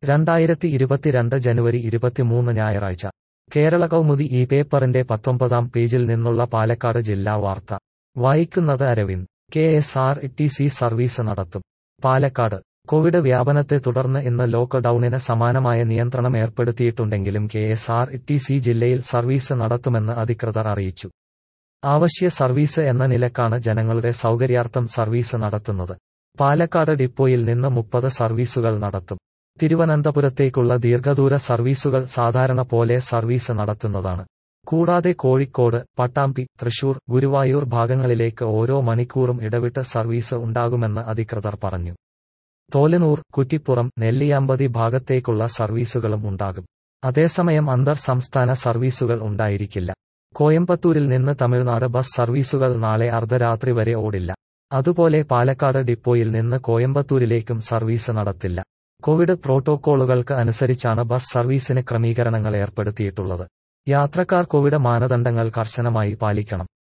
രണ്ടായിരത്തി ഇരുപത്തിരണ്ട് ജനുവരി ഇരുപത്തിമൂന്ന് ഞായറാഴ്ച കേരള കൗമുദി ഈ പേപ്പറിന്റെ പത്തൊമ്പതാം പേജിൽ നിന്നുള്ള പാലക്കാട് ജില്ലാ വാർത്ത വായിക്കുന്നത് Aravind K S R T C service നടത്തും പാലക്കാട് കോവിഡ് വ്യാപനത്തെ തുടർന്ന് ഇന്ന് ലോക്ക് ഡൌണിന് സമാനമായ നിയന്ത്രണം ഏർപ്പെടുത്തിയിട്ടുണ്ടെങ്കിലും K S R T C ജില്ലയിൽ സർവീസ് നടത്തുമെന്ന് അധികൃതർ അറിയിച്ചു അവശ്യ സർവീസ് എന്ന നിലക്കാണ് ജനങ്ങളുടെ സൗകര്യാർത്ഥം സർവീസ് നടത്തുന്നത് പാലക്കാട് ഡിപ്പോയിൽ നിന്ന് മുപ്പത് സർവീസുകൾ നടത്തും തിരുവനന്തപുരത്തേക്കുള്ള ദീർഘദൂര സർവീസുകൾ സാധാരണ പോലെ സർവീസ് നടത്തുന്നതാണ് കൂടാതെ കോഴിക്കോട് പട്ടാമ്പി തൃശൂർ ഗുരുവായൂർ ഭാഗങ്ങളിലേക്ക് ഓരോ മണിക്കൂറും ഇടവിട്ട് സർവീസ് ഉണ്ടാകുമെന്ന് അധികൃതർ പറഞ്ഞു തോലനൂർ കുറ്റിപ്പുറം നെല്ലിയാമ്പതി ഭാഗത്തേക്കുള്ള സർവീസുകളും ഉണ്ടാകും അതേസമയം അന്തർ സംസ്ഥാന സർവീസുകൾ ഉണ്ടായിരിക്കില്ല കോയമ്പത്തൂരിൽ നിന്ന് തമിഴ്നാട് ബസ് സർവീസുകൾ നാളെ അർദ്ധരാത്രി വരെ ഓടില്ല അതുപോലെ പാലക്കാട് ഡിപ്പോയിൽ നിന്ന് കോയമ്പത്തൂരിലേക്കും സർവീസ് നടത്തില്ല കോവിഡ് പ്രോട്ടോക്കോളുകൾക്ക് അനുസരിച്ചാണ് ബസ് സർവീസിന് ക്രമീകരണങ്ങൾ ഏർപ്പെടുത്തിയിട്ടുള്ളത് യാത്രക്കാർ കോവിഡ് മാനദണ്ഡങ്ങൾ കർശനമായി പാലിക്കണം